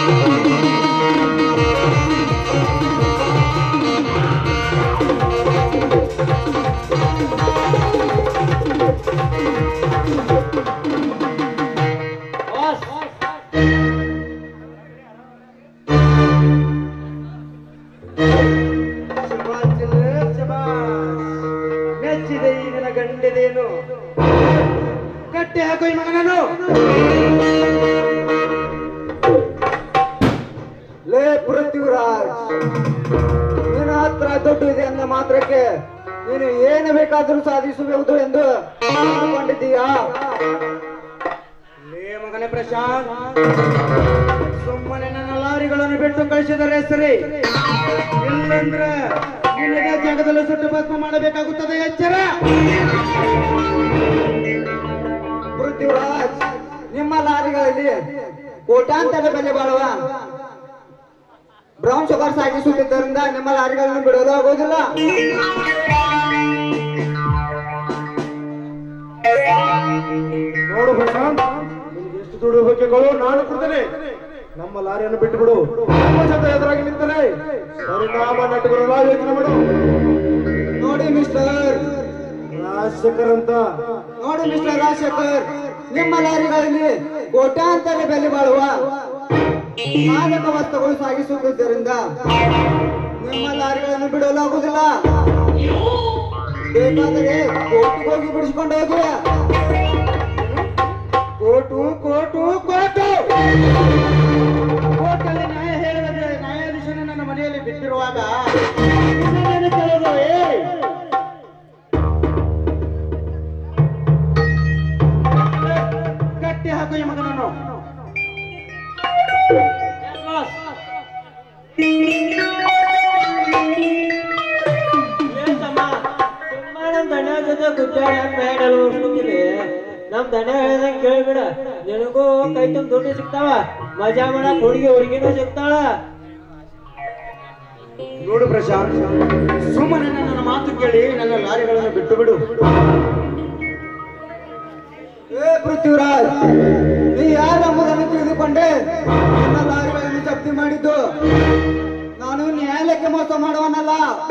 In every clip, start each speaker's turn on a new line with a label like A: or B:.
A: ಶಬಾಷ್ ಚಿಲ್ರೆ, ಶಬಾಷ್. ಮೆಚ್ಚಿದೆ ಈ ದಿನ ಗಂಡಿದೇನು ಕಟ್ಟಿ ಹಾಕೋ ಈ ಮಗನನ್ನು
B: ಲೇ ಪೃಥ್ವಿರಾಜ್ ನಿನ್ನ ಹತ್ರ ದುಡ್ಡು ಇದೆ ಅಂದ ಮಾತ್ರಕ್ಕೆ ನೀನು ಏನು ಬೇಕಾದರೂ ಸಾಧಿಸಬಹುದು ಎಂದು ಅಂದುಕೊಂಡಿದ್ದೀಯಾ
A: ಲೇ ಮಗನೇ ಪ್ರಶಾಂತ್ ಸುಮ್ಮನೆ ನನ್ನ ಲಾರಿಗಳನ್ನು ಬಿಟ್ಟು ಕಳಿಸಿದರೆ ಸರಿ ಇಲ್ಲಂದ್ರೆ ನಿನಗೆ ಜಾಗದಲ್ಲಿ ಸುಟ್ಟು ಭಸ್ಮ ಮಾಡಬೇಕಾಗುತ್ತದೆ ಎಚ್ಚರ
B: ಪೃಥ್ವಿರಾಜ್ ನಿಮ್ಮ ಲಾರಿಗಳಲ್ಲಿ ಕೋಟ್ಯಾಂತರ ಬೆಲೆ ಬಾಳುವ ಬ್ರೌನ್ ಶುಗರ್ ಸಾಗಿಸುತ್ತಿದ್ದರಿಂದ ನಿಮ್ಮ ಲಾರಿಗಳನ್ನು ಬಿಡಲು ಆಗೋದಿಲ್ಲ
A: ನೋಡು ಪ್ರಶಾಂತ್ ನಿನಗೆ ಎಷ್ಟು ದುಡ್ಡು ಬೇಕೆಗಳು ನಾನು ಕೊಡ್ತೇನೆ ನಮ್ಮ ಲಾರಿಯನ್ನು ಬಿಟ್ಟು ಬಿಡು ನಮ್ಮ ಜೊತೆ ಎದುರಾಗಿ ನಿಂತರೆ ಪರಿಣಾಮ ನಟುಗರೆಲ್ಲ ಯೋಚನೆ ಮಾಡು
B: ನೋಡಿ ಮಿಸ್ಟರ್
A: ರಾಜಶೇಖರ್ ಅಂತ
B: ನೋಡಿ ಮಿಸ್ಟರ್ ರಾಜಶೇಖರ್ ನಿಮ್ಮ ಲಾರಿಗಳಲ್ಲಿ ಕೋಟ್ಯಾಂತರ ಬೆಲೆ ಬಾಳುವ ಮಾದಕ ವಸ್ತುಗಳು ಸಾಗಿಸುತ್ತಿದ್ದರಿಂದ ನಿಮ್ಮ ಲಾರಿಗಳನ್ನು ಬಿಡಲು ಆಗುದಿಲ್ಲ ಬೇಕಾದರೆ ಕೋರ್ಟಿಗೆ ಹೋಗಿ ಬಿಡಿಸ್ಕೊಂಡು ಹೋಗಿ
A: ಕೋಟು ಕೋಟು ಕೋಟು ಕೋರ್ಟಲ್ಲಿ ನ್ಯಾಯ ಹೇಳಿದರೆ ನ್ಯಾಯಾಧೀಶನ ನನ್ನ ಮನೆಯಲ್ಲಿ ಬಿಟ್ಟಿರುವಾಗ ಇದನ್ನೇನು ಕೇಳೋದು ಏ ಕಟ್ಟಿ ಹಾಕು ಈ ಮಗನನ್ನು
C: ಏನ್ಸಮ್ಮ? ಸುಮ್ಮ ನಮ್ ದಣ್ಣ ಜೊತೆ ಗುದ್ದಾಡಿ ಬೇಡಲು ಉಳ್ಸ್ಕೊತೀನಿ. ನಮ್ ದಣ್ಣ ಹೇಳ್ದಂಗ್ ಕೇಳ್ಬಿಡ ನಿನಗೂ ಕೈ ತುಂಬ ದುಡ್ಡು ಸಿಗ್ತಾವ ಮಜಾ ಮಾಡಕ್ ಹುಡುಗಿ ಹುಡುಗಿನೂ ಸಿಗ್ತಾಳ
A: ನೋಡು ಪ್ರಶಾಂತ್ ಸುಮ್ಮನೆ ನನ್ನ ಮಾತು ಕೇಳಿ ನನ್ನ ಲಾರಿಗಳನ್ನು ಬಿಟ್ಟು ಬಿಡು
B: ಏ ಪೃಥ್ವಿರಾಜ್ ನೀ ಯಾರೆಂಬುದನ್ನು ತಿಳಿದುಕೊಂಡೆ ನನ್ನ ಲಾರಿಗಳನ್ನು ಜಪ್ತಿ ಮಾಡಿದ್ದು ನಾನು ನ್ಯಾಯಾಲಯಕ್ಕೆ ಮೋಸ ಮಾಡುವನಲ್ಲ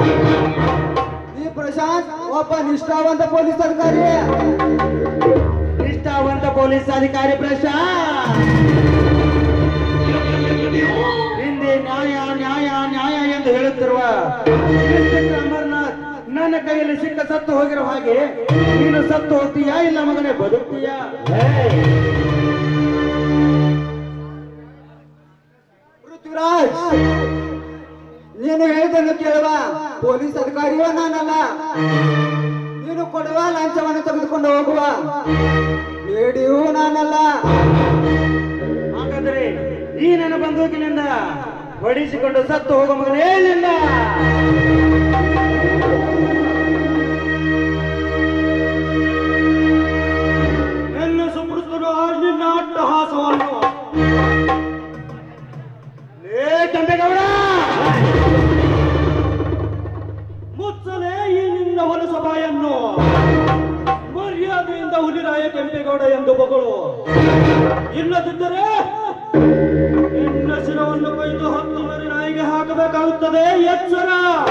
B: ಈ ಪ್ರಶಾಂತ್ ಒಬ್ಬ ನಿಷ್ಠಾವಂತ ಪೊಲೀಸ್ ಅಧಿಕಾರಿ
A: ನಿಷ್ಠಾವಂತ ಪೊಲೀಸ್ ಅಧಿಕಾರಿ ಪ್ರಶಾಂತ್ ಹಿಂದೆ ನ್ಯಾಯ ನ್ಯಾಯ ನ್ಯಾಯ ಎಂದು ಹೇಳುತ್ತಿರುವ ಇನ್ಸ್ಪೆಕ್ಟರ್ ಅಮರ್ನಾಥ್ ನನ್ನ ಕೈಯಲ್ಲಿ ಸಿಕ್ಕ ಸತ್ತು ಹೋಗಿರೋ ಹಾಗೆ ನೀನು ಸತ್ತು ಹೋಗ್ತೀಯಾ ಇಲ್ಲ ಮಗನೇ ಬದುಕ್ತೀಯಾ
B: ಪೃಥ್ವಿರಾಜ್ ನೀನು ಹೇಳಿದ್ದನ್ನು ಕೇಳುವ ಪೊಲೀಸ್ ಅಧಿಕಾರಿಯೋ ನಾನಲ್ಲ ನೀನು ಕೊಡುವ ಲಂಚವನ್ನು ತೆಗೆದುಕೊಂಡು ಹೋಗುವ ಲೇಡಿಯೂ ನಾನಲ್ಲ
A: ಹಾಗಾದರೆ ಈ ನನ್ನ ಬಂದೂಕಿನಿಂದ ಹೊಡಿಸಿಕೊಂಡು ಸತ್ತು ಹೋಗೋ ಮಗನೇ ನಿನ್ನ ಎಲ್ಲ ಸುಪ್ರಸ್ತರು ನಿನ್ನ ಅಟ್ಟಹಾಸವನ್ನು ಲೇ ಕೆಂಪೇಗೌಡ ಮುಚ್ಚಲೇ ಈ ನಿನ್ನ ಹೊಲಸ ಬಾಯನ್ನು ಮರ್ಯಾದೆಯಿಂದ ಹುಲಿರಾಯ ಕೆಂಪೇಗೌಡ ಎಂದು ಬಗಳು ಇಲ್ಲದಿದ್ದರೆ ನಿನ್ನ ಶಿರವನ್ನು ಕೊಯ್ದು ಹತ್ತು ಮರಿ ನಾಯಿಗೆ ಹಾಕಬೇಕಾಗುತ್ತದೆ ಎಚ್ಚರ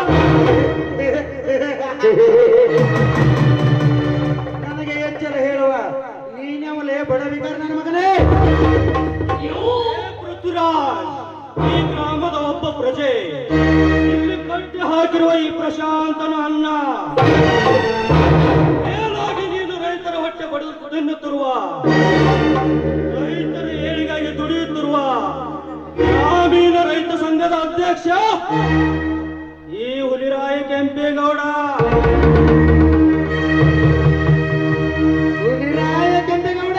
A: ನನಗೆ ಎಚ್ಚರ ಹೇಳುವ ನೀನವಲೇ ಬಡವಿಕರ ನನ್ನ ಮಗನೇ ಏ ಪೃಥ್ವಿರಾಜ್ ಈ ಗ್ರಾಮದ ಒಬ್ಬ ಪ್ರಜೆ ಇಲ್ಲಿ ಕಟ್ಟಿ ಹಾಕಿರುವ ಈ ಪ್ರಶಾಂತನ ಅನ್ನ ಮೇಲಾಗಿ ನೀನು ರೈತರ ಹೊಟ್ಟೆ ಬಡಿದು ತಿನ್ನುತ್ತಿರುವ ರೈತರ ಏಳಿಗಾಗಿ ದುಡಿಯುತ್ತಿರುವ ಗ್ರಾಮೀಣ ರೈತ ಸಂಘದ ಅಧ್ಯಕ್ಷ ಈ ಹುಲಿರಾಯ ಕೆಂಪೇಗೌಡ ಹುಲಿರಾಯ ಕೆಂಪೇಗೌಡ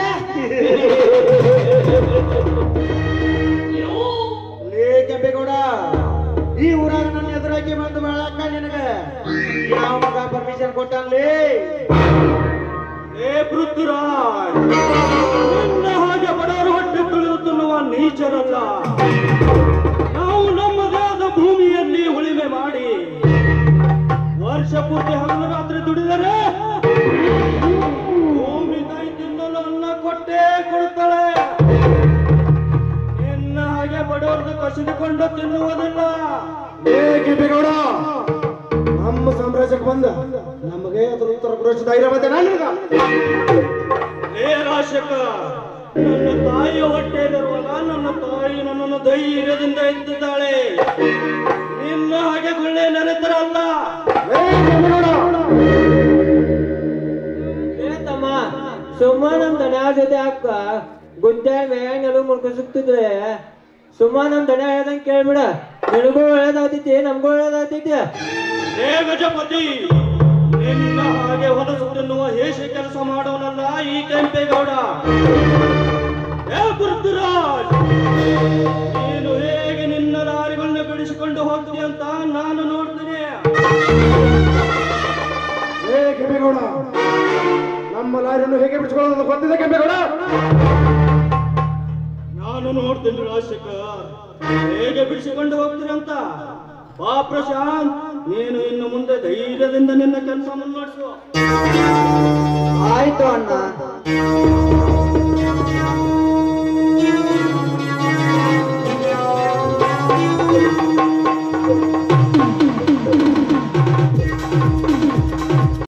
A: ಲೇ ಕೆಂಪೇಗೌಡ ಈ ಊರಾಗ ನನ್ನ ಎದುರಾಗಿ ಬಂದು ಬಾಳಕ್ಕ ನಿನಗ ಯಾವ ಮಗ ಪರ್ಮಿಷನ್ ಕೊಟ್ಟಲ್ಲಿ ಏ ಪೃಥ್ವಿರಾಜ್ ನಿನ್ನ ಹಾಗೆ ಬಡವರ ಹೊಟ್ಟೆ ತುಳಿದು ತಿನ್ನುವ ನೀಚರಲ್ಲ ನಾವು ನಮ್ಮದೇ ಆದ ಭೂಮಿಯಲ್ಲಿ ಉಳಿಮೆ ಮಾಡಿ ವರ್ಷ ಪೂರ್ತಿ ಹಗಲು ರಾತ್ರಿ ದುಡಿದರೆ ಭೂಮಿ ತಾಯಿ ತಿನ್ನಲು ಅನ್ನ ಕೊಟ್ಟೇ ಕೊಡುತ್ತಾಳೆ ನಿನ್ನ ಹಾಗೆ ಬಡವರು ಕಸಿದುಕೊಂಡು ತಿನ್ನುವುದಿಲ್ಲ
D: ಏ ಕೆಂಪೇಗೌಡ ನಮ್ಮ ಸಾಮ್ರಾಜ್ಯಕ್ಕೆ ಬಂದ ನಮಗೆ ಅದ್ರ ಉತ್ತರ ಪುರುಷ ಧೈರ್ಯ ಬಂದೆ ನಾನು
A: ಹೇ ರಾಶಕ ನನ್ನ ತಾಯಿಯ ಹೊಟ್ಟೆಯಲ್ಲಿರುವಾಗ ನನ್ನ ತಾಯಿ ನನ್ನನ್ನು ಧೈರ್ಯದಿಂದ ಎತ್ತಿದ್ದಾಳೆ ನಿನ್ನ ಹಾಗೆ ಗುಳ್ಳೆ ನೆನೆತರಲ್ಲ
D: ಏ ಕೆಂಪೇಗೌಡ
C: ಏ ತಮ್ಮ ಸುಮ್ಮ ನಮ್ ದಣ್ಯಾಳ ಜೊತೆ ಅಕ್ಕ ಗುದ್ದಾಳ ಮ್ಯಾಗ ನೆಲವು ಮುಡ್ಕೊ ಸಿಕ್ತಿದ್ರೆ ಸುಮ್ಮ ನಮ್ ದಣ್ಯ ಹೇಳ್ದಂಗ್ ಕೇಳ್ಬಿಡ ನಿನಗೂ ಒಳ್ಳೇದಾಗ್ತೈತಿ ನಮಗೂ ಒಳ್ಳೇದಾಗ್ತೈತಿ
A: ಹೇ ಗಜಪತಿ ನಿನ್ನ ಹಾಗೆ ಹೊಲಸು ತಿನ್ನುವ ಹೇಷ ಕೆಲಸ ಮಾಡೋನಲ್ಲ ಈ ಕೆಂಪೇಗೌಡ ಹೇ ಪೃಥ್ವಿರಾಜ್ ನೀನು ಹೇಗೆ ನಿನ್ನ ದಾರಿಗಳನ್ನ ಬಿಡಿಸಿಕೊಂಡು ಹೋಗ್ತೀಯ ಅಂತ ನಾನು ನೋಡ್ತೀನಿ
D: ಏ ಕೆಂಪೇಗೌಡ ನಮ್ಮ ಲಾರಿಯನ್ನು ಹೇಗೆ ಬಿಡಿಸ್ಕೊಳ್ಳೋದು ಗೊತ್ತಿದೆ ಕೆಂಪೇಗೌಡ
A: ನಾನು ನೋಡ್ತೀನಿ ರಾಜಶೇಖರ್ ಹೇಗೆ ಬಿಡಿಸಿಕೊಂಡು ಹೋಗ್ತೀರಂತ ಬಾ ಪ್ರಶಾಂತ್ ನೀನು ಇನ್ನು ಮುಂದೆ ಧೈರ್ಯದಿಂದ ನಿನ್ನ ಕೆಲಸ ಮುನ್ನಡೆಸು
B: ಆಯ್ತು ಅಣ್ಣ